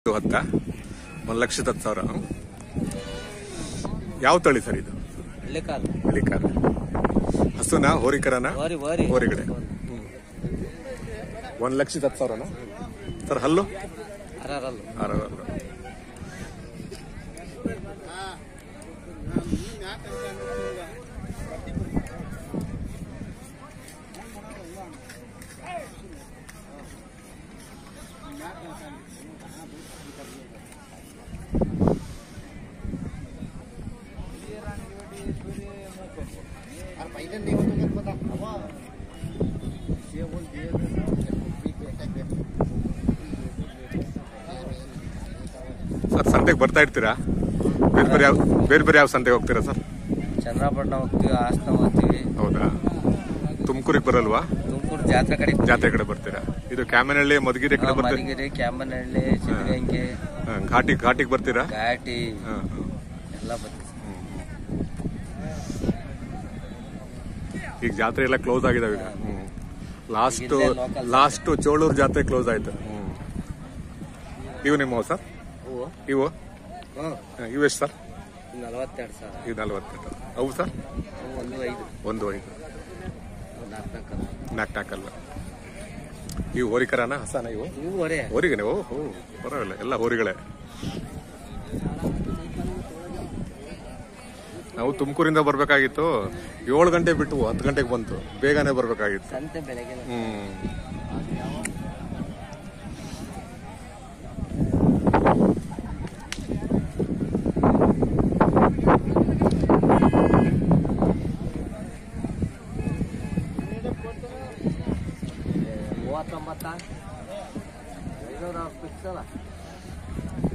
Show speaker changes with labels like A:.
A: ಒಂಬತ್ತು ಹತ್ತ ಒಂದು ಲಕ್ಷದ ಹತ್ತು ಸಾವಿರ ಹ್ಮ್. ಯಾವ ತಳಿ ಸರ್ ಇದು
B: ಹಳ್ಳಿ ಕಾಲು
A: ಹಳಿಕಾರ ಹಸುನ ಹೋರಿಕರನ
B: ಓರಿ ಓರಿ
A: ಹೋರಿಗಡೆ ಒಂದು ಲಕ್ಷದ ಹತ್ತು ಸಾವಿರನ ಸರ್ ಹಲ್ಲು
B: ಅರರಲ್ಲು
A: ಆರು ಆರು. ಸರ್ ಸಂತೆಗೆ ಬರ್ತಾ ಇರ್ತೀರಾ ಬೇರೆ ಬೇರೆ ಯಾವ ಬೇರೆ ಬೇರೆ ಯಾವ ಸಂತೆಗೆ ಹೋಗ್ತೀರಾ ಸರ್
B: ಚಂದ್ರಪಟ್ಟಣ ಹೋಗ್ತೀವಿ ಹಾಸನ ಹೋಗ್ತೀವಿ
A: ಹೌದಾ ತುಮಕೂರಿಗೆ ಬರಲ್ವಾ
B: ತುಮಕೂರು ಜಾತ್ರೆ ಕಡೆ
A: ಜಾತ್ರೆ ಕಡೆ ಬರ್ತೀರಾ ಇದು ಕ್ಯಾಮನಹಳ್ಳಿ ಮಧುಗಿರಿ ಕಡೆ ಬರ್ತೀರಾ
B: ಮರಿಗಿರಿ ಕ್ಯಾಮನಹಳ್ಳಿ ಸಿದ್ಧಗಂಗೆ
A: ಹಾ, ಘಾಟಿ ಘಾಟಿಗೆ ಬರ್ತೀರಾ
B: ಘಾಟಿ
A: ಹಾ, ಹಾ.
B: ಎಲ್ಲ ಬರ್ತೀವಿ
A: ಈಗ ಜಾತ್ರೆ ಎಲ್ಲ ಕ್ಲೋಸ್ ಆಗಿದಾವೆ ಈಗ ಲಾಸ್ಟ್
B: ಇಲ್ಲೇ local
A: ಲಾಸ್ಟ್ ಚೋಳೂರು ಜಾತ್ರೆ ಕ್ಲೋಸ್ ಆಯ್ತು ಹ್ಮ್. ಇವು ನಿಮ್ಮ ಸರ್
B: ಹೂವು
A: ಇವು
B: ಹ್ಞೂ
A: ಹಾ, ಇವು ಎಷ್ಟು ಸರ್
B: ನಲವತ್ತೆರಡು ಸಾವಿರ
A: ಇವು ನಲ್ವತ್ತೆಂಟು ಅವು ಸರ್
B: ಅವು ಒಂದು ಐದು
A: ಒಂದು ಐದು
B: ನಾಲ್ಕು ನಾಲ್ಕು
A: ನಾಲ್ಕು ನಾಲ್ಕಲ್ಲ ಇವು ಹೋರಿಕರನ ಹಸನ ಇವು
B: ಇವು ಹೊರೆ
A: ಹೋರಿಗನೆ ಓ ಹೋ ಪರವಾಗಿಲ್ಲ ಎಲ್ಲ ಹೋರಿಗಳೇ ನಾವು ತುಮಕೂರಿಂದ ಬರ್ಬೇಕಾಗಿತ್ತು ಏಳು ಗಂಟೆ ಬಿಟ್ಟು ಹತ್ತು ಗಂಟೆಗೆ ಬಂತು ಬೇಗನೆ ಬರ್ಬೇಕಾಗಿತ್ತು
B: ಸಂತೆ ಬೆಳಗ್ಗೆ
A: ಹ್ಮ್
B: ಮೂವತ್ತೊಂಬತ್ತ ಐನೂರ ಫಿಕ್ಸ್ ಅಲ್ಲ